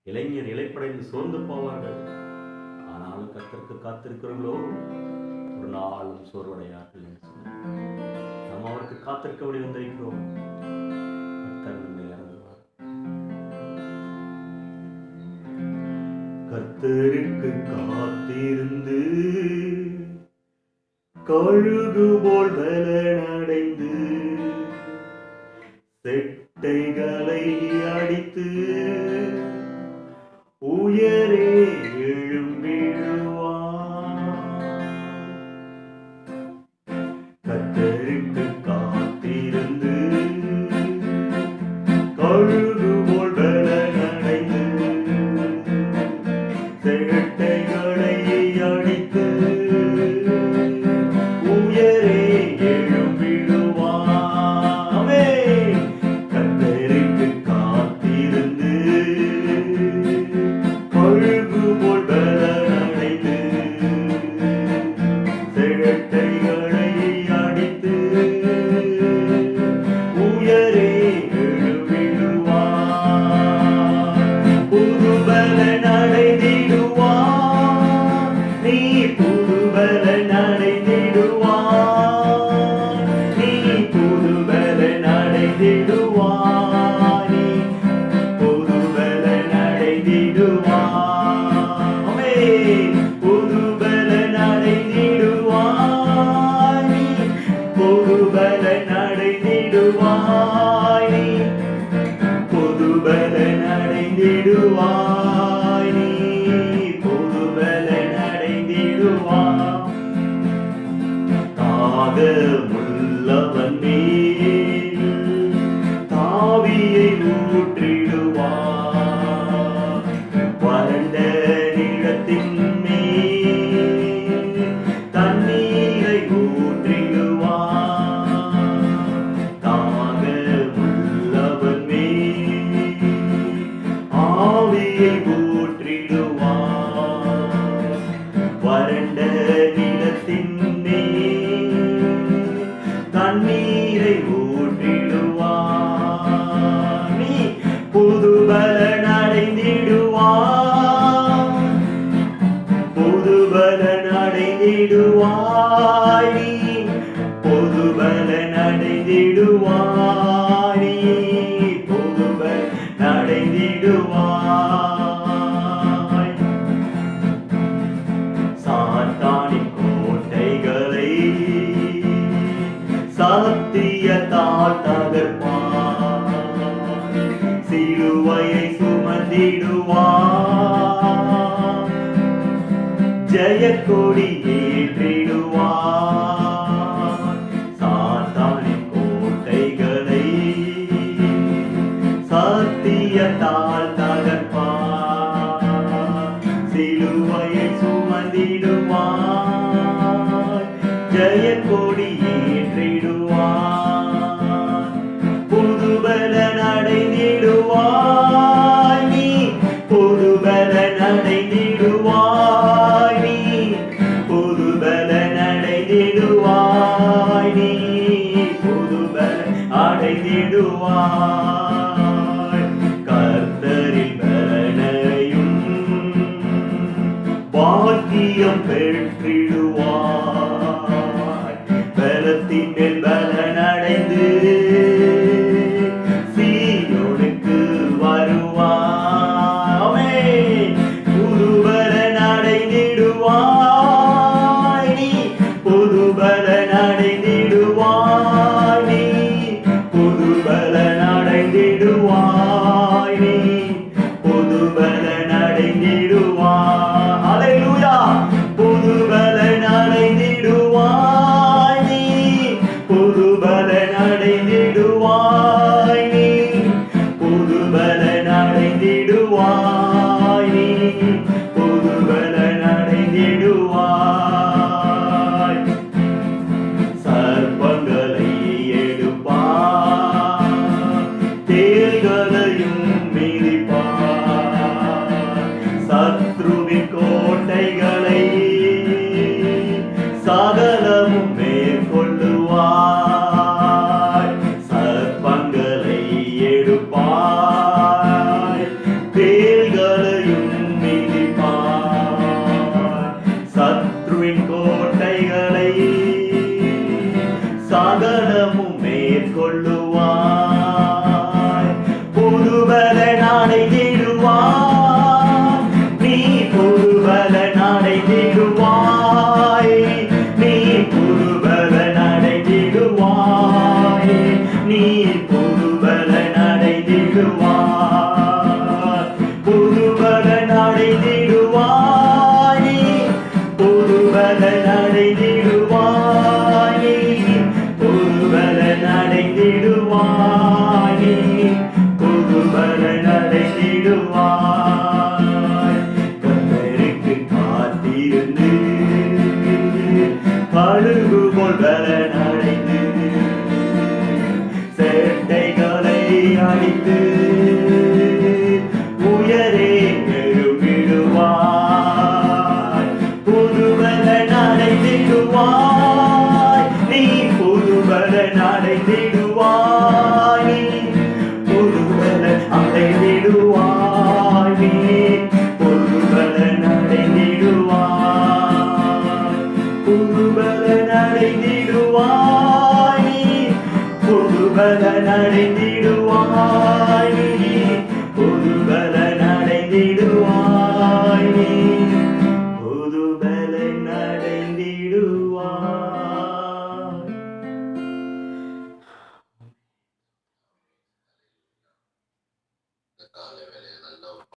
இளைஞர் இலைப்படைந்து சோர்ந்து போவார்கள் ஆனாலும் கர்த்தருக்கு காத்திருக்கிறவர்களோ ஒரு நாளும் சோர்வடையார்கள் என்று சொன்னார் நாம் அவருக்கு காத்திருக்கபடி வந்திருக்கிறோம் கர்த்தர் நம்மை இறங்குவார் கர்த்தருக்கு காத்திருந்து கழுகு போல் பலனடைந்து செட்டைகளை அடித்து உயரே எழும்பிடுவான் கத்தருக்கு காத்திருந்து கழுகு போல் பலனடைந்து செட்டைகளை அடித்து உயரே எழும்பிடுவாமே கத்தருக்கு காத்திருந்து கழுகு போல் பலனடைந்து செட்டைகளை அடித்து உயரே எழும்பிடுவான் புதுபல நடைந்திடுவான் நீ புதுபல நடைந்திடுவான் நீ புதுபல நடைந்திடுவான் நீ புதுபல நடைந்திடுவான் ஆமென். புதுபல நடைந்திடுவான் நீ புதுபல நடைந்திடுவான் நீ புதுபல நடைந்திடுவாய் நீ புதுபல நடைந்திடுவாய் தாகமுள்ளவன் மேல் தாவியை ஊற்றிடுவார் வறண்ட நிலத்தின் மேல் தண்ணீரை ஊற்றிடுவார் தாகமுள்ளவன் மேல் ஆவியை ஊற்றிடுவார் வறண்ட நிலத்தின் மேல் தண்ணீரை ஊற்றிடுவார் நீ புதுபலன் அடைந்திடுவார் புதுபலன் அடைந்திடுவாய் நீ புதுபலன் அடைந்திடுவாய் நீ புதுபலன் அடைந்திடுவாய் சாத்தானின் கோட்டைகளை சத்தியத்தால் தகர்ப்பான் சிலுவையை சுமந்திடுவான் ஜெயக்கொடி ஏற்றிடுவான் சாத்தானின் கோட்டைகளை சத்தியத்தால் தகர்ப்பான் சிலுவையை சுமந்திடுவான் ஜெயக்கொடி ஏற்றிடுவான் புதுபலன் அடைந்திடுவாய் நீ புதுபலன் அடைந்திடுவாய் நீ புதுபலன் அடைந்திடுவாய் நீ புதுபலன் அடைந்திடுவாய் கர்த்தரின் பலனையும் பாக்கியம் பெற்றிடுவாய் பலத்தின் மேல் பலன் அடைந்து சீயோனுக்கு வருவாமே புதுபலன் அடைந்திடுவாய் நீ புதுபலன் அடைந்திடுவாய் நீ புதுபலன் அடைந்திடுவாய் நீ புதுபலன் அடைந்திடுவாய் ஹalleluya புதுபலன் அடைந்திடுவாய் நீ புதுபலன் அடைந்திடுவாய் நீ புதுபலன் அடைந்திடுவாய் நீ புதுபலன் அடைந்திடுவாய் சர்ப்பங்களை எடுப்பார் தேள்களையும் மிதிப்பார் சத்ருவின் கோட்டைகளை சகலமும் மேற்கொள்ளுவாய் சர்ப்பங்களை எடுப்பாய் தேள்களை அடைந்திடுவாய் கத்தருக்கு காத்திருந்து பழுகு போல் பலன் அடைந்து சேட்டைகளை அடித்து உயரே எழுப்பிடுவாய் புதுவலன் அடைந்திடுவாய் நீ புதுவலன் அடைந்திடுவாய் நீ புதுவலன் அடைந்திடுவாய் நீ புதுவலன் அடைந்திடுவாய் புதுவலன் அடைந்திடுவாய் நீ புதுவலன் அடைந்திடுவாய்